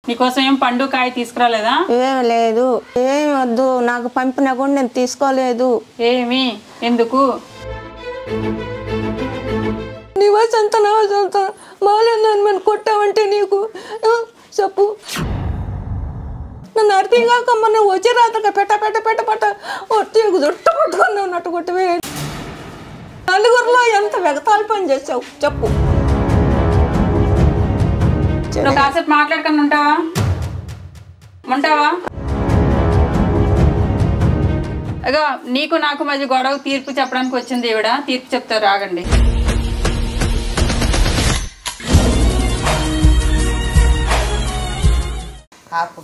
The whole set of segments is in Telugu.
నీకోసం ఏం పండు కాయ తీసుకురాలేదా ఏం లేదు ఏం వద్దు నాకు పంపినా కూడా నేను తీసుకోలేదు ఏమి ఎందుకు నీ వయసు ఎంత నా వయసు ఎంత బాగాలేదు నన్ను మనం కొట్టావంటే నీకు ఆ, చెప్పు నన్ను అర్థంగాకమ్మ నువ్వు వచ్చి రాత్రి పెట్ట పెట్ట పెట్ట పెట్ట వచ్చి దుట్ట పట్టుకొని ఉన్నట్టు కొట్టివే నలుగురిలో ఎంత వెగతాలు పని చేసావు చెప్పు నువ్వు కాసేపు మాట్లాడుకొని ఉంటావా ఉంటావా అగా నీకు నాకు మధ్య గొడవ తీర్పు చెప్పడానికి వచ్చింది ఈవిడ తీర్పు చెప్తారు ఆగండి ఆపు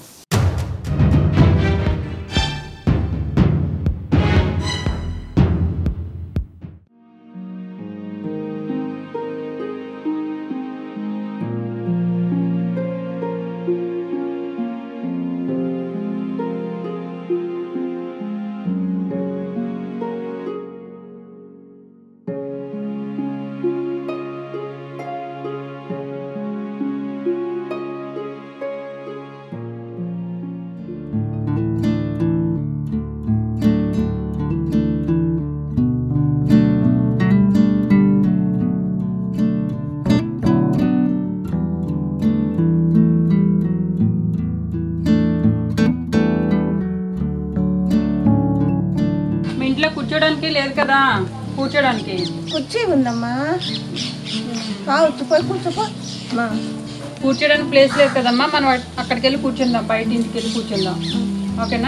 మీ ఇంట్లో కూర్చోడానికి లేదు కదా కూర్చోడానికి కుర్చీ ఉందమ్మా రావచ్చు పోయి కూర్చోపో మా కూర్చోడానికి ప్లేస్ లేదు కదమ్మా మనం అట్- అక్కడికి వెళ్ళి కూర్చుందాం బయట ఇంటికి వెళ్ళి కూర్చుందాం ఓకేనా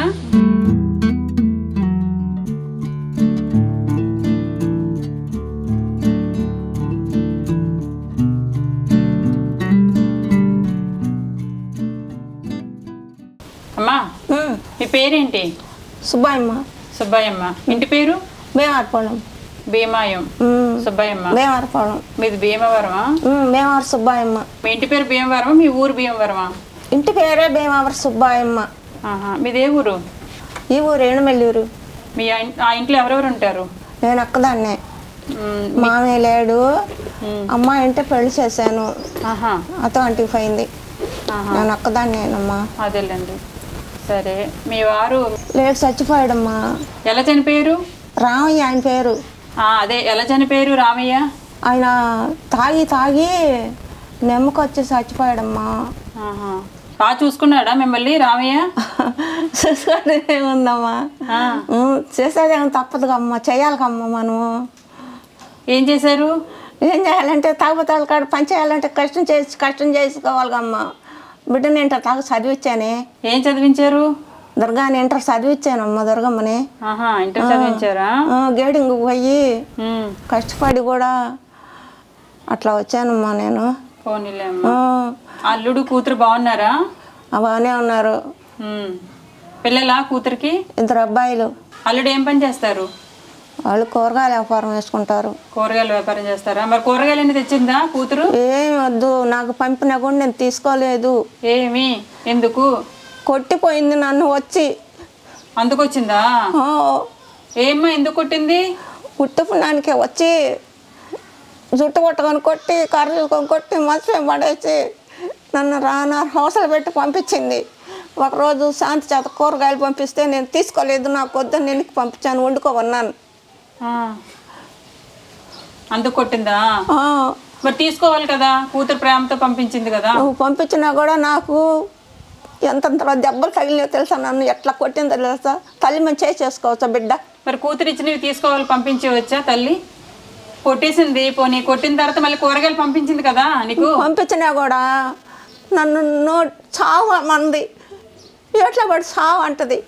అమ్మా మీ పేరేంటి సుబ్బాయమ్మ సుబ్బయ్యమ్మ ఇంటి పేరు మేమారపోవడం భీమాయం సుబ్బయ్యమ్మ మేమారపోవడం మీది భీమవరమా మేమార సుబ్బాయమ్మ మీ ఇంటి పేరు భీమవరమా మీ ఊరు భీమవరమా ఇంటి పేరే భీమావర సుబ్బాయమ్మ ఆహా మీది ఏ ఊరు ఈ ఊరు ఏడుమెల్లూరు మీ ఆ ఇన్- ఆ ఇంట్లో ఎవరెవరు ఉంటారు నేను ఒక్కదాన్నే మ్, మామయ్య లేడు మ్. అమ్మాయి అంటే పెళ్లి చేశాను ఆహా అతో అంటికి పోయింది ఆహా నేను ఒక్కదాన్నేనమ్మా అదేలేండి సరే మీ వారు లేడు చచ్చిపోయాడమ్మా ఎలా చనిపోయారు రామయ్య ఆయన పేరు ఆ, అదే ఎలా చనిపోయారు రామయ్య ఆయన తాగి తాగి నెమ్మకొచ్చి చచ్చిపోయాడమ్మా ఆహా బాగా చూసుకున్నాడా మిమ్మల్ని రామయ్య చూసుకోవడం ఉందమ్మా ఆ, చేసేదేమో తప్పదు అమ్మ చేయాలికమ్మ మనము ఏం చేశారు ఏం చేయాలంటే తాగుబోతే వాళ్ళ కాడ పని చేయాలంటే కష్టం చేసి కష్టం చేసుకోవాలిగమ్మ బిడ్డని ఇంటర్ తాగు చదివించానే ఏం చదివించారు దుర్గాని ఇంటర్ చదివించానమ్మ దుర్గమ్మని ఆహా ఇంటర్ చదివించారా ఆ, గేడింగ్ పోయి ఉమ్, కష్టపడి కూడా అట్లా వచ్చానమ్మా నేను పోనీలే అమ్మ. ఆ, అల్లుడు కూతురు బాగున్నారా బాగానే ఉన్నారు ఉమ్. పిల్లలా కూతురికి ఇద్దరు అబ్బాయిలు అల్లుడు ఏం పని చేస్తారు వాళ్ళు కూరగాయల వ్యాపారం వేసుకుంటారు కూరగాయల వ్యాపారం చేస్తారా మరి కూరగాయలు అన్ని తెచ్చిందా కూతురు ఏం వద్దు నాకు పంపినా కూడా నేను తీసుకోలేదు ఏమి ఎందుకు కొట్టిపోయింది నన్ను వచ్చి అందుకొచ్చిందా ఆ, ఏమ్మా ఎందుకు కొట్టింది ఉట్టుపున్నానికి వచ్చి జుట్టు కొట్టుకొని కొట్టి కర్ర తీసుకొని కొట్టి మర్చిపోయి పడేసి నన్ను రానా హౌసలు పెట్టి పంపించింది ఒకరోజు శాంతి చేత కూరగాయలు పంపిస్తే నేను తీసుకోలేదు నాకు వద్దని నేను పంపించాను వండుకోమన్నాను ఆ. అందుకు కొట్టిందా ఆ, మరి తీసుకోవాలి కదా కూతురు ప్రేమతో పంపించింది కదా నువ్వు పంపించినా కూడా నాకు ఎంతంత దెబ్బలు తగిలినాయో తెలుసా నన్ను ఎట్లా కొట్టిందో తెలుసా తల్లి మంచి చేసి చేసుకోవచ్చా బిడ్డ మరి కూతురు ఇచ్చినవి తీసుకోవాలి పంపించవచ్చా తల్లి కొట్టేసింది పోనీ కొట్టిన తర్వాత మళ్ళీ కూరగాయలు పంపించింది కదా నీకు పంపించినా కూడా నన్ను నో చావు మంది ఎట్లా పడి చావు అంటది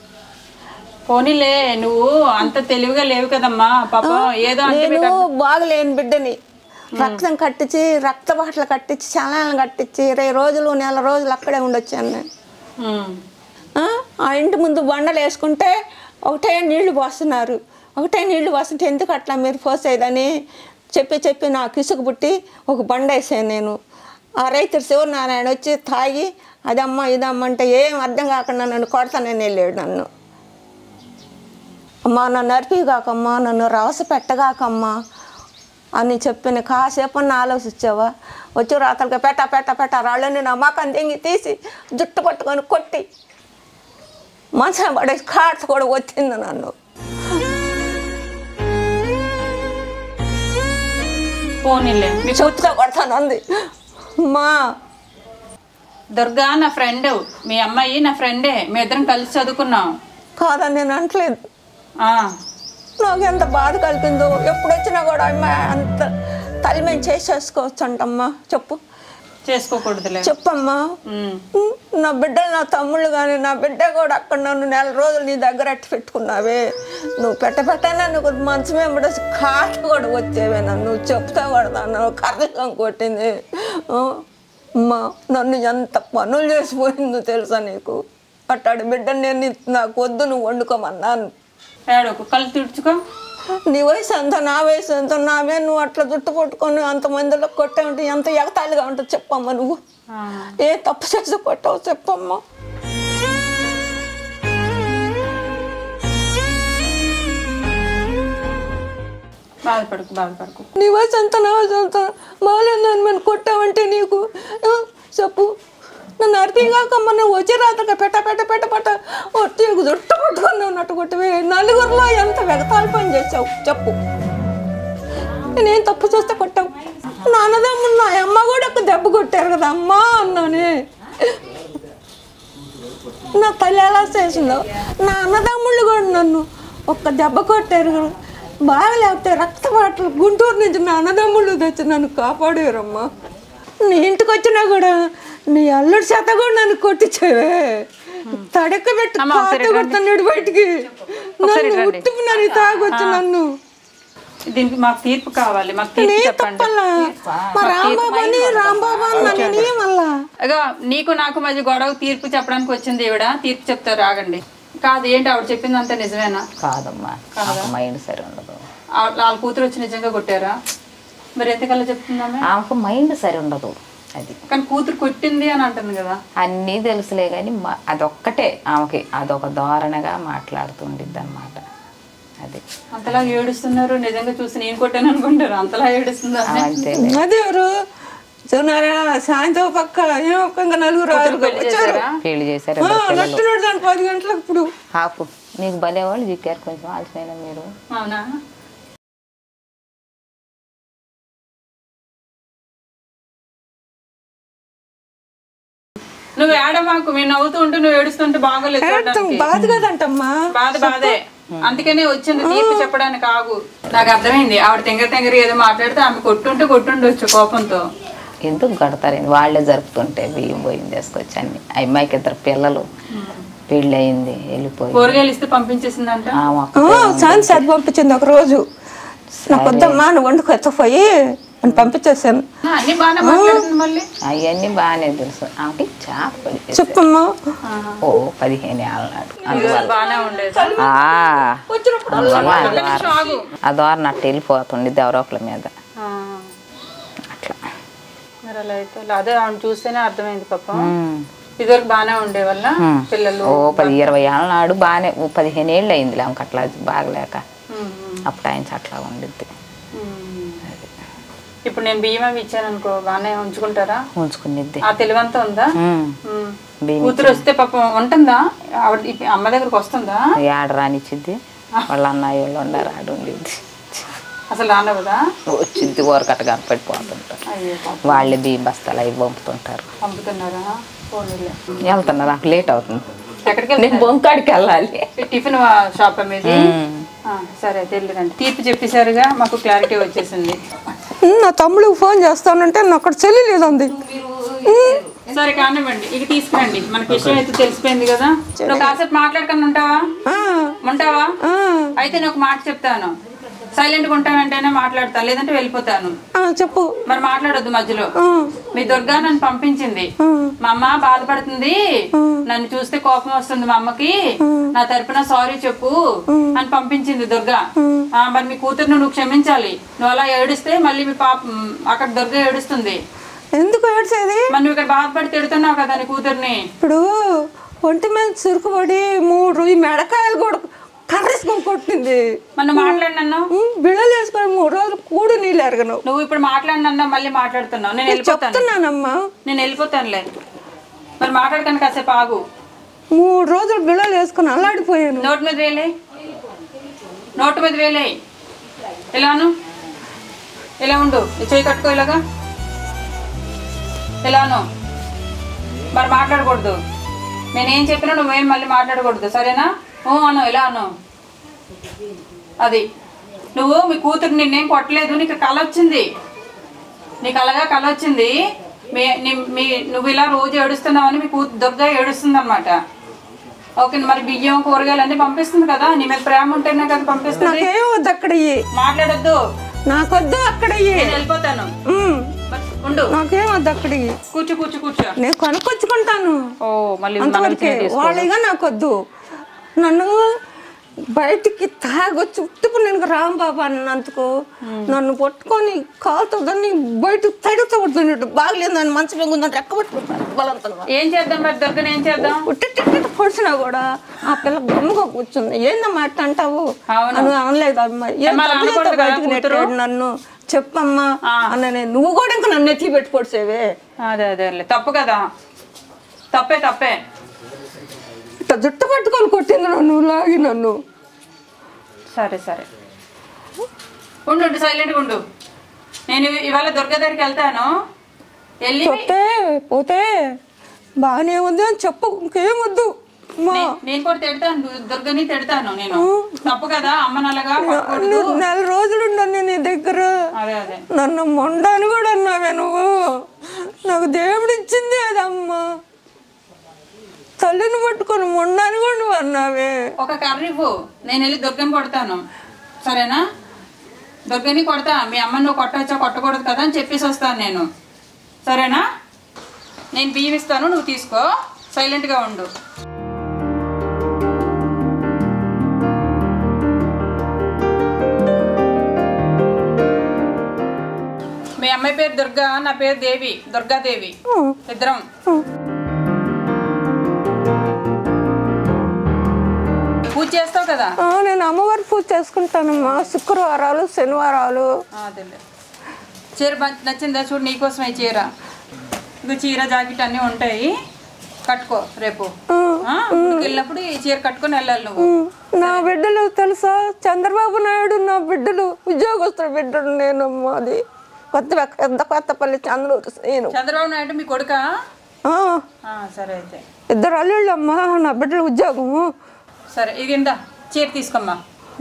పోనీలే నువ్వు అంత తెలివిగా లేవు కదమ్మా పాప ఏదో అంటే నేను బాగలేని బిడ్డని రక్తం కట్టించి రక్త బాటలు కట్టించి చలాలను కట్టించి ఇరవై రోజులు నెల రోజులు అక్కడే ఉండొచ్చాను నేను ఉమ్. ఆ? ఆ ఇంటి ముందు బండలు వేసుకుంటే ఒకటే నీళ్లు పోస్తున్నారు ఒకటే నీళ్లు పోస్తుంటే ఎందుకు అట్లా మీరు పోసేదని చెప్పి చెప్పి నాకు ఇసుకు పుట్టి ఒక బండ వేసాను నేను ఆ రైతు శివనారాయణ వచ్చి తాగి అదమ్మా ఇదమ్మా అంటే ఏం అర్థం కాకుండా నన్ను కొడతానని వెళ్ళాడు నన్ను అమ్మా నన్ను నరిపి కాకమ్మా నన్ను రవస పెట్టగాకమ్మా అని చెప్పిన కాసేపు అన్న ఆలోచించావా వచ్చి రాతలుగా పెట్ట పెట్ట పెట్ట రాళ్ళని నా మకం తెంగి తీసి జుట్టు పట్టుకొని కొట్టి మంచం పడేసి కాట కూడా వచ్చింది నన్ను పోనీలే మీ చెప్తా కొడతానంది మా దుర్గా నా ఫ్రెండ్ మీ అమ్మాయి నా ఫ్రెండే మీ ఇద్దరం కలిసి చదువుకున్నాం కాదని నేను అంటలేదు ఆ, నాకు ఎంత బాధ కలిగిందో ఎప్పుడు వచ్చినా కూడా అమ్మ అంత తల్లి మేము చేసేసుకోవచ్చు అంటమ్మా చెప్పు చేసుకోకూడదులే చెప్పమ్మా ఉమ్. ఉమ్, నా బిడ్డలు నా తమ్ముళ్ళు కానీ నా బిడ్డ కూడా అక్కడ నన్ను నెల రోజులు నీ దగ్గర అట్టి పెట్టుకున్నావే నువ్వు పెట్ట పెట్టానా నువ్వు మంచం వెంబడి కాట కూడా వచ్చేవే నన్ను చెప్తా కూడా నన్ను కర్రకం కొట్టింది ఆ, అమ్మా నన్ను ఎంత పనులు చేసిపోయిందో తెలుసా నీకు అట్టాడి బిడ్డని నేను నీ- నాకు వద్దు నువ్వు వండుకోమన్నాను ఏడోకు కళ్ళు తుడుచుకో నీ వయసు ఎంత నా వయసు ఎంత నావే నువ్వు అట్లా జుట్టు పట్టుకొని అంతమందిలో కొట్టే ఉంటే ఎంత ఎగతాళిగా ఉంటుంది చెప్పమ్మా నువ్వు ఆ, ఏ తప్పు చేసి కొట్టావు చెప్పమ్మా బాధపడకు బాధపడకు నీ వయసు ఎంత నా వయసు ఎంత బాగాలేదు నన్ను మనం కొట్టావంటే నీకు ఆ, చెప్పు నన్ను అర్థం కాకమ్మ నువ్వు వచ్చి రాత్రిగా పెట్ట పెట్ట పెట్ట పెట్ట వచ్చి జుట్టు పట్టుకొని ఉన్నట్టు కొట్టివే నలుగురిలో ఎంత వెగతాళి పని చేసావు చెప్పు నేనేం తప్పు చేస్తే కొట్టావు నా అన్నదమ్ములు నా అమ్మ కూడా ఒక దెబ్బ కొట్టారు కదా అమ్మా అన్నానే నా తల్లి ఎలా చేసిందో నా అన్నదమ్ముళ్ళు కూడా నన్ను ఒక్క దెబ్బ కొట్టారు కదా. బాగా లేకపోతే రక్తపాటలు గుంటూరు నుంచి నా అన్నదమ్ముళ్ళు తెచ్చి నన్ను కాపాడారమ్మా నీ ఇంటికి వచ్చినా కూడా నీ అల్లుడి చేత కూడా నన్ను కొట్టించేవే తడక పెట్టి అమ్మ, ఒకసారి కాటు కొడుతున్నాడు బయటికి ఒకసారి నన్ను రండి. ఉట్టుకు నన్ను తాగొచ్చు నన్ను దీనికి మాకు తీర్పు కావాలి మాకు తీర్పు నే చెప్పండి తప్పలా మా రాంబాబు అని రాంబాబు అని నన్ను మళ్ళా అగా నీకు నాకు మధ్య గొడవ తీర్పు చెప్పడానికి వచ్చింది ఈవిడ తీర్పు చెప్తారు ఆగండి కాదు ఏంటి ఆవిడ చెప్పిందంతా నిజమేనా కాదమ్మా నాకు మైండ్ సరి ఉండదు ఆ- వాళ్ళ కూతురు వచ్చి నిజంగా కొట్టారా మరి ఎంతకల్లా చెప్తుందామే ఆమెకు మైండ్ సరి ఉండదు అది కానీ కూతురు కొట్టింది అని అంటుంది కదా అన్నీ తెలుసులే కానీ మ- అదొక్కటే ఆమెకి అదొక ధోరణగా మాట్లాడుతుండిద్ది అనమాట అది అంతలా ఏడుస్తున్నారు నిజంగా చూసి నేను కొట్టాను అనుకుంటారు అంతలా ఏడుస్తుందా అంతేలే అదే ఎవరు చూన్నారా సాయంత్రం పక్క ఏ పక్క ఇంకా నలుగురు ఆరుగురు పెళ్లి వచ్చారు చేశారా పెళ్లి చేశారు ఆ, ఇద్దరు పిల్లలు నట్టున్నాడు దాని పది గంటలకు ఇప్పుడు ఆపు నీకు భలే వాళ్ళు చిక్కారు కొంచెం ఆలస్యమైన మీరు అవునా నువ్వు ఏడమాకు మేము నవ్వుతూ ఉంటే నువ్వు ఏడుస్తుంటే బాగోలేదు చూడడానికి. బాధ కదంటమ్మా బాధ బాధే అందుకనే వచ్చింది తీర్పు చెప్పడానికి ఆగు నాకు అర్థమైంది ఆవిడ తెంగర తెంగర ఏదో మాట్లాడితే ఆమె కొట్టుంటే కొట్టుండొచ్చు కోపంతో ఎందుకు కడతారని వాళ్ళే జరుపుతుంటే బియ్యం పోయింది తీసుకొచ్చి అన్ని ఆ అమ్మాయికి ఇద్దరు పిల్లలు పెళ్ళి అయింది వెళ్ళిపోయి కూరగాయలు ఇస్తే పంపించేసిందంట ఆ మొక్క సాయంత్రం సరి పంపించింది ఒక రోజు నాకు వద్దమ్మా నువ్వు వండుకు ఎత్తపోయి అని పంపించేసాను ఆ, అన్ని బాగానే మాట్లాడుతుంది మళ్ళీ అవన్నీ బాగానే తెలుసు ఆమెకి చేప పడి చెప్పమ్మా ఓ పదిహేను ఏళ్ళ నాడు ఇది బాగానే ఉండేది ఆ, అందువల్ల ఆ ఒక్క ద్వారం నిమిషం ఆగు ఆ ద్వారం అట్ట వెళ్ళిపోతుంది దేవరోకుల మీద ఆ, అట్లా మరి అలా అయితే అదే ఆవిడ చూస్తేనే అర్థమైంది పాప ఉమ్. ఇదివరకు బాగానే ఉండే వల్ల పిల్లలు ఓ పది ఇరవై ఏళ్ళ నాడు బాగానే ఓ పదిహేను ఏళ్ళు అయింది ఆమెకు అట్లా బాగలేక ఉమ్, ఉమ్, అప్పుడు ఆయన అట్లా ఉండిద్ది ఉమ్. ఇప్పుడు నేను బియ్యం అవి ఇచ్చాను అనుకో బాగానే ఉంచుకుంటారా ఉంచుకునిద్ది ఆ తెలివంతా ఉందా ఉమ్. ఉమ్. బియ్యం కూతురు వస్తే పాపం ఉంటుందా ఆవిడ ఈ అమ్మ దగ్గరకు వస్తుందా ఏడ రానిచ్చిద్ది వాళ్ళ అన్నయ్య వాళ్ళు ఉండరు ఆడు ఉండిద్ది అసలు రానవదా వచ్చిద్ది ఊరకట్ట కనపడిపోతుంటారు అయ్యో పాపం. వాళ్ళే బియ్యం బస్తాలు అవి పంపుతుంటారు పంపుతున్నారా పోనీలే వెళ్తున్నా నాకు లేట్ అవుతుంది ఎక్కడికి నేను వెళ్తున్నారు బొంకాడికి వెళ్ళాలి ఈ టిఫిన్ షాప్ మీది ఆ, సరే అయితే వెళ్ళిరండి తీర్పు చెప్పేసరిగా మాకు క్లారిటీ వచ్చేసింది నా తమ్ముడికి ఫోన్ చేస్తానంటే నాకు అక్కడ చెల్లి లేదంది సరే కానివ్వండి ఇక తీసుకురండి మనకి విషయం అయితే తెలిసిపోయింది కదా నువ్వు కాసేపు మాట్లాడకుండా ఉంటావా ఉంటావా అయితే నేను ఒక మాట చెప్తాను సైలెంట్గా ఉంటానంటేనే మాట్లాడతాను లేదంటే వెళ్ళిపోతాను చెప్పు మరి మాట్లాడొద్దు మధ్యలో మీ దుర్గా నన్ను పంపించింది మా అమ్మ బాధపడుతుంది నన్ను చూస్తే కోపం వస్తుంది మా అమ్మకి నా తరపున సారీ చెప్పు అని పంపించింది దుర్గా ఆ, మరి మీ కూతురును నువ్వు క్షమించాలి నువ్వు అలా ఏడిస్తే మళ్ళీ మీ పాప అక్కడ దుర్గా ఏడుస్తుంది ఎందుకు ఏడ్చేది మరి నువ్వు ఇక్కడ బాధపడి తిడుతున్నావు కదా నీ కూతుర్ని ఇప్పుడు ఒంటి మీద చురుకుపడి మూడు ఈ మెడకాయలు కూడా కర్రేసుకొని కొట్టింది మన మాట్లాడినన్నావు ఉమ్, బిళ్ళలు వేసుకొని మూడు రోజులు కూడు నీళ్ళు ఎరగను నువ్వు ఇప్పుడు మాట్లాడినన్నా మళ్ళీ మాట్లాడుతున్నావు నేను వెళ్ళిపోతాను చెప్తున్నానమ్మా నేను వెళ్ళిపోతానులే మరి మాట్లాడతాను కాసేపు ఆగు మూడు రోజులు బిళ్ళలు వేసుకొని అల్లాడిపోయాను నోటు మీద వేలే నోటు మీద వేలే ఎలాను ఎలా ఉండు ఈ చేయి కట్టుకో ఇలాగా ఎలాను మరి మాట్లాడకూడదు నేనేం చెప్పినా నువ్వేం మళ్ళీ మాట్లాడకూడదు సరేనా ఓ అను ఎలా అను అది నువ్వు మీ కూతురు నిన్నేం కొట్టలేదు నీకు కళ వచ్చింది నీకు అలాగా కళ వచ్చింది మీ నీ- మీ నువ్వు ఇలా రోజు ఏడుస్తున్నావని మీ కూతురు దుర్గా ఏడుస్తుంది అనమాట ఓకే మరి బియ్యం కూరగాయలు అన్ని పంపిస్తుంది కదా నీ మీద ప్రేమ ఉంటేనే కదా పంపిస్తుంది నాకేం వద్దు అక్కడ ఇయ్యి మాట్లాడొద్దు నాకొద్దు అక్కడ ఇయ్యి నేను వెళ్ళిపోతాను ఉమ్, మరి ఉండు నాకేం వద్దు అక్కడ ఇయ్యి కూర్చో కూర్చో కూర్చో నేను కొనుక్కొచ్చుకుంటాను ఓ మళ్ళీ మనం అంతవరకే వాళ్ళిగా నాకొద్దు నన్ను బయటికి తాగొచ్చి ఉట్టుకు నేను రాంబాబు అన్నందుకు నన్ను పట్టుకొని కాలుతో దాన్ని బయట తడితో పడుతున్నట్టు బాగలేదు నన్ను మంచి ఉందని రెక్క పట్టుకుంటాను బలంతంగా ఏం చేద్దాం మరి దుర్గని ఏం చేద్దాం ఉట్టి పొడిచినా కూడా ఆ పిల్ల గమ్ముగా కూర్చుంది ఏందమ్మా అట్ట అంటావు అవును. అని అనలేదు అమ్మా ఏం మరి తప్పు చేస్తే అనకూడదు కదా బయటికి నెట్టాడు నన్ను చెప్పమ్మా అన్న నేను నువ్వు కూడా ఇంకా నన్ను ఎత్తి పెట్టి పొడిసేవే అదే అదే తప్పు కదా తప్పే తప్పే ఇట్లా జుట్టు పట్టుకొని కొట్టింది నన్ను లాగి నన్ను సరే సరే ఉండు ఉండు సైలెంట్గా ఉండు నేను ఇవి- ఇవాళ దుర్గ దగ్గరికి వెళ్తాను వెళ్ళి చెప్తే పోతే బాగానే ఉంది అని చెప్పు ఇంకేం వద్దు మా నే- నేను కూడా తిడతాను దు- దుర్గని తిడతాను నేను తప్పు కదా అమ్మని అలాగా కొట్టకూడదు. నువ్వు నెల రోజులు ఉండను నీ దగ్గర అదే అదే నన్ను మొండాని కూడా అన్నావే నువ్వు నాకు దేవుడు ఇచ్చింది అదమ్మా తల్లిని పట్టుకొని మొండాని కూడా నువ్వు అన్నావే ఒక కర్ర ఇవ్వు నేను వెళ్ళి దుర్గని కొడతాను సరేనా దుర్గని కొడతా మీ అమ్మ నువ్వు కొట్టవచ్చా కొట్టకూడదు కదా అని చెప్పేసి వస్తాను నేను సరేనా నేను బియ్యం ఇస్తాను నువ్వు తీసుకో సైలెంట్గా ఉండు మీ అమ్మాయి పేరు దుర్గా నా పేరు దేవి దుర్గాదేవి ఇద్దరం పూజ చేస్తావు కదా ఆ, నేను అమ్మవారి పూజ చేసుకుంటానమ్మా శుక్రవారాలు శనివారాలు ఆ, అదేలే చీర బ- నచ్చిందా చూడు నీకోసమే చీర ఇది చీర జాకెట్ అన్నీ ఉంటాయి కట్టుకో రేపు ఆ, ఊరికి వెళ్ళినప్పుడు ఈ చీర కట్టుకొని వెళ్ళాలి నువ్వు ఉమ్, నా బిడ్డలు తెలుసా చంద్రబాబు నాయుడు నా బిడ్డలు ఉద్యోగస్తుల బిడ్డలు నేను అది కొత్త పెద్ద కొత్తపల్లి చంద్రూరు నేను చంద్రబాబు నాయుడు మీ కొడుక ఆ, సరే అయితే ఇద్దరు అల్లుళ్ళు అమ్మా నా బిడ్డల ఉద్యోగము సరే ఇది ఇందా చీర తీసుకోమ్మా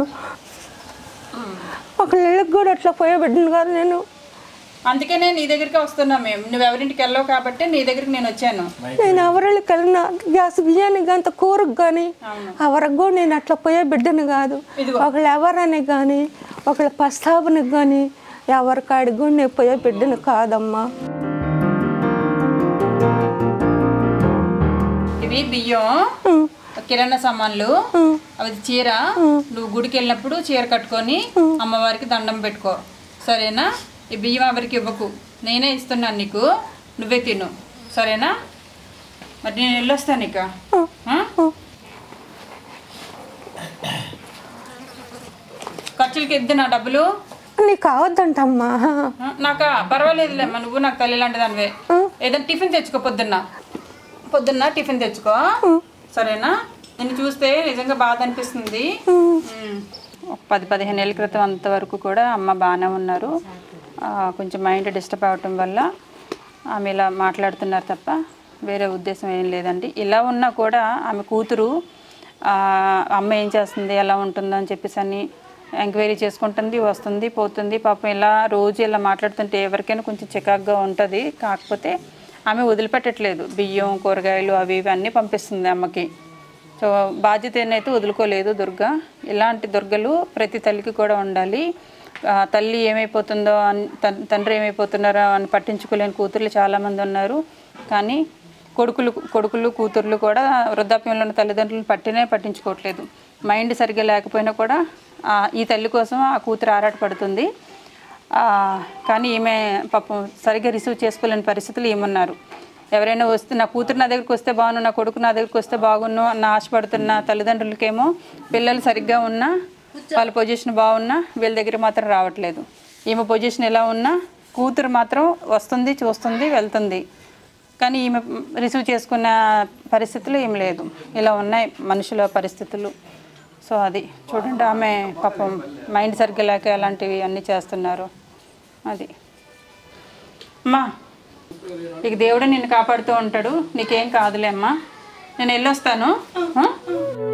ఒక ఇళ్ళకి కూడా అట్లా పోయే బిడ్డను కాదు నేను అందుకే నేను నీ దగ్గరికి వస్తున్నా మేము నువ్వు ఎవరింటికి వెళ్ళావు కాబట్టి నీ దగ్గరికి నేను వచ్చాను నేను ఎవరికి వెళ్ళిన గ్యాస్ బియ్యానికి అంత కూరకు కానీ అవును. ఎవరికి కూడా నేను అట్లా పోయే బిడ్డను కాదు ఇదిగో. ఒకళ్ళు ఎవరని కానీ ఒకళ్ళ ప్రస్తావనకి కానీ ఎవరికాడికి కూడా నేను పోయే బిడ్డను కాదమ్మా ఇవి బియ్యం ఉమ్, కిరాణా సామాన్లు ఉమ్. అవి చీర నువ్వు గుడికి వెళ్ళినప్పుడు చీర కట్టుకొని అమ్మవారికి దండం పెట్టుకో సరేనా ఈ బియ్యం ఎవరికి ఇవ్వకు నేనే ఇస్తున్నాను నీకు నువ్వే తిను సరేనా మరి నేను వెళ్ళొస్తాను ఇక ఆ? ఖర్చులకి ఇద్దు నా డబ్బులు నీకు కావద్దంటమ్మా ఆ, నాకా పర్వాలేదులేమ్మా నువ్వు నాకు తల్లి లాంటి దానివే ఏదైనా టిఫిన్ తెచ్చుకో పొద్దున్న పొద్దున్న టిఫిన్ తెచ్చుకో సరేనా నిన్ను చూస్తే నిజంగా బాధ అనిపిస్తుంది ఉమ్. ఒక పది పదిహేను ఏళ్ళ క్రితం అంతవరకు కూడా అమ్మ బాగానే ఉన్నారు ఆ, కొంచెం మైండ్ డిస్టర్బ్ అవటం వల్ల ఆమె ఇలా మాట్లాడుతున్నారు తప్ప వేరే ఉద్దేశం ఏం లేదండి ఇలా ఉన్నా కూడా ఆమె కూతురు ఆ, అమ్మ ఏం చేస్తుంది ఎలా ఉంటుందో అని చెప్పేసి అని ఎంక్వైరీ చేసుకుంటుంది వస్తుంది పోతుంది పాపం ఇలా రోజు ఇలా మాట్లాడుతుంటే ఎవరికైనా కొంచెం చికాగ్గా ఉంటుంది కాకపోతే ఆమె వదిలిపెట్టట్లేదు బియ్యం కూరగాయలు అవి ఇవి అన్నీ పంపిస్తుంది అమ్మకి సో బాధ్యతనైతే వదులుకోలేదు దుర్గ ఇలాంటి దుర్గలు ప్రతి తల్లికి కూడా ఉండాలి ఆ, తల్లి ఏమైపోతుందో అని తన్- తండ్రి ఏమైపోతున్నారో అని పట్టించుకోలేని కూతుర్లు చాలామంది ఉన్నారు కానీ కొడుకులు కొడుకులు కూతుర్లు కూడా వృద్ధాప్యంలో ఉన్న తల్లిదండ్రులను పట్టినే పట్టించుకోవట్లేదు మైండ్ సరిగ్గా లేకపోయినా కూడా ఆ, ఈ తల్లి కోసం ఆ కూతురు ఆరాటపడుతుంది ఆ, కానీ ఈమె పాపం సరిగ్గా రిసీవ్ చేసుకోలేని పరిస్థితులు ఏమున్నారు ఎవరైనా వస్తే నా కూతురు నా దగ్గరికి వస్తే బాగున్ను నా కొడుకు నా దగ్గరికి వస్తే బాగున్ను అన్న ఆశపడుతున్న తల్లిదండ్రులకేమో పిల్లలు సరిగ్గా ఉన్నా వాళ్ళ పొజిషన్ బాగున్నా వీళ్ళ దగ్గర మాత్రం రావట్లేదు ఈమె పొజిషన్ ఎలా ఉన్నా కూతురు మాత్రం వస్తుంది చూస్తుంది వెళ్తుంది కానీ ఈమె రిసీవ్ చేసుకున్న పరిస్థితులు ఏం లేదు ఇలా ఉన్నాయి మనుషుల పరిస్థితులు సో అది చూడండి ఆమె పాపం మైండ్ సరిగ్గా లేక అలాంటివి అన్నీ చేస్తున్నారు అది అమ్మా ఇక దేవుడు నిన్ను కాపాడుతూ ఉంటాడు నీకేం కాదులే అమ్మా నేను వెళ్ళొస్తాను ఆ?